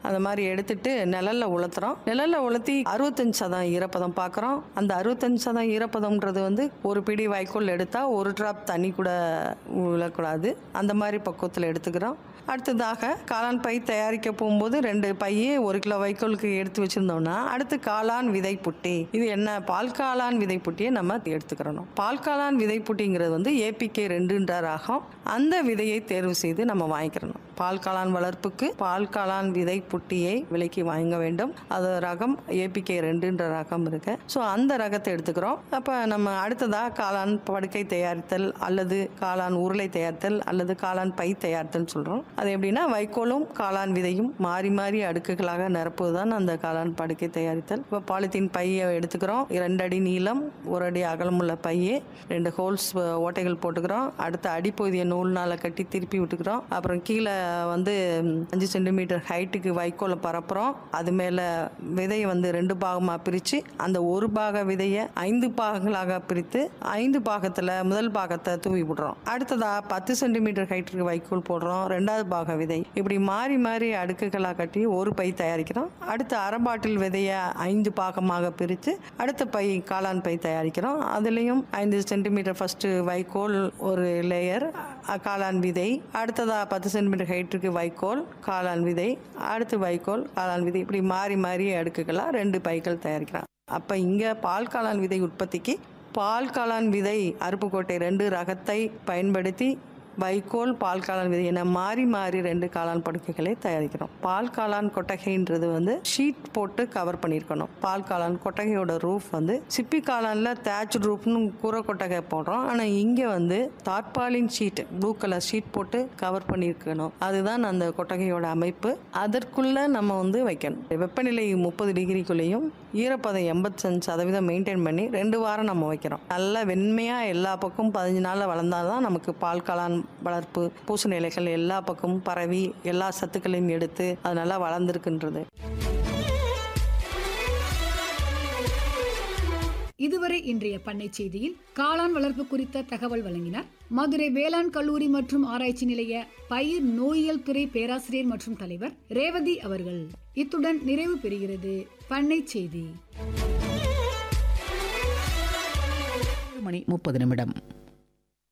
அந்த மாதிரி எடுத்துட்டு நிழல்ல உளுத்துறோம் நிழல்ல உளுத்தி அறுபத்தஞ்சு சதம் ஈரப்பதம் பார்க்குறோம் அந்த அறுபத்தஞ்சு சதம் ஈரப்பதம்ன்றது வந்து ஒரு பிடி வைக்கோல் எடுத்தால் ஒரு ட்ராப் தண்ணி கூட விழக்கூடாது அந்த மாதிரி பக்குவத்தில் எடுத்துக்கிறோம் அடுத்ததாக காளான் பை தயாரிக்க போகும்போது ரெண்டு பையே ஒரு கிலோ வைக்கோலுக்கு எடுத்து வச்சிருந்தோம்னா அடுத்து காளான் விதை புட்டி இது என்ன பால் காளான் விதை புட்டியை நம்ம எடுத்துக்கிறணும் பால் காளான் விதை புட்டிங்கிறது வந்து ஏபிகே ரெண்டுன்ற ரகம் அந்த விதையை தேர்வு செய்து நம்ம வாங்கிக்கிறணும் பால் காளான் வளர்ப்புக்கு பால் காளான் விதை புட்டியை விலைக்கு வாங்க வேண்டும் அது ரகம் ஏபிகே ரெண்டுன்ற ரகம் இருக்கு ஸோ அந்த ரகத்தை எடுத்துக்கிறோம் அப்போ நம்ம அடுத்ததாக காளான் படுக்கை தயாரித்தல் அல்லது காளான் உருளை தயாரித்தல் அல்லது காளான் பை தயாரித்தல் சொல்கிறோம் அது எப்படின்னா வைக்கோலும் காளான் விதையும் மாறி மாறி அடுக்குகளாக நிரப்புவது தான் அந்த காளான் படுக்கை தயாரித்தல் இப்போ பாலித்தீன் பையை எடுத்துக்கிறோம் இரண்டு அடி நீளம் ஒரு அடி அகலமுள்ள பையே ரெண்டு ஹோல்ஸ் ஓட்டைகள் போட்டுக்கிறோம் அடுத்த அடிப்பகுதியை நூல்னால கட்டி திருப்பி விட்டுக்கிறோம் அப்புறம் கீழே வந்து ம், அஞ்சு சென்டிமீட்டர் ஹைட்டுக்கு வைக்கோலை பரப்புறோம் அது மேலே விதையை வந்து ரெண்டு பாகமாக பிரித்து அந்த ஒரு பாக விதையை ஐந்து பாகங்களாக பிரித்து ஐந்து பாகத்தில் முதல் பாகத்தை தூவி விடுறோம் அடுத்ததாக பத்து சென்டிமீட்டர் ஹைட்டுக்கு வைக்கோல் போடுறோம் ரெண்டாவது பாக விதை இப்படி மாறி மாறி அடுக்குகளாக கட்டி ஒரு பை தயாரிக்கிறோம் அடுத்து அரை பாட்டில் விதையை ஐந்து பாகமாக பிரித்து அடுத்த பை காளான் பை தயாரிக்கிறோம் அதுலேயும் ஐந்து சென்டிமீட்டர் ஃபஸ்ட்டு வைக்கோல் ஒரு லேயர் காளான் விதை அடுத்ததாக பத்து சென்டிமீட்டர் ஹைட்டுக்கு வைக்கோல் காளான் விதை அடுத்து வைக்கோல் காளான் விதை இப்படி மாறி மாறி அடுக்குகளாக ரெண்டு பைகள் தயாரிக்கிறோம் அப்போ இங்கே பால் காளான் விதை உற்பத்திக்கு பால் காளான் விதை அருப்புக்கோட்டை ரெண்டு ரகத்தை பயன்படுத்தி வைக்கோல் பால் காளான் விதை என மாறி மாறி ரெண்டு காளான் படுக்கைகளை தயாரிக்கிறோம் பால் காளான் கொட்டகைன்றது வந்து ஷீட் போட்டு கவர் பண்ணியிருக்கணும் பால் காளான் கொட்டகையோட ரூஃப் வந்து சிப்பி காளானில் தேட்ச் ரூஃப்னு கூரை கொட்டகை போடுறோம் ஆனால் இங்கே வந்து tarpaulin sheet blue colour sheet போட்டு கவர் பண்ணியிருக்கணும் அதுதான் அந்த கொட்டகையோட அமைப்பு அதற்குள்ளே நம்ம வந்து வைக்கணும் வெப்பநிலை முப்பது டிகிரிக்குள்ளேயும் ஈரப்பதம் எண்பத்தஞ்சு சதவீதம் மெயின்டைன் பண்ணி ரெண்டு வாரம் நம்ம வைக்கிறோம் நல்லா வெண்மையாக எல்லா பக்கமும் பதினஞ்சு நாளில் வளர்ந்தால் தான் நமக்கு பால் காளான் வளர்ப்பு பூசணி இலைகள் எல்லா பக்கமும் பரவி எல்லா சத்துக்களையும் எடுத்து அது நல்லா வளர்ந்துருக்குன்றது இதுவரை இன்றைய பண்ணை செய்தியில் காளான் வளர்ப்பு குறித்த தகவல் வழங்கினார் மதுரை வேளாண் கல்லூரி மற்றும் ஆராய்ச்சி நிலைய பயிர் நோயியல் துறை பேராசிரியர் மற்றும் தலைவர் ரேவதி அவர்கள் இத்துடன் நிறைவு பெறுகிறது பண்ணை செய்தி மணி முப்பது நிமிடம்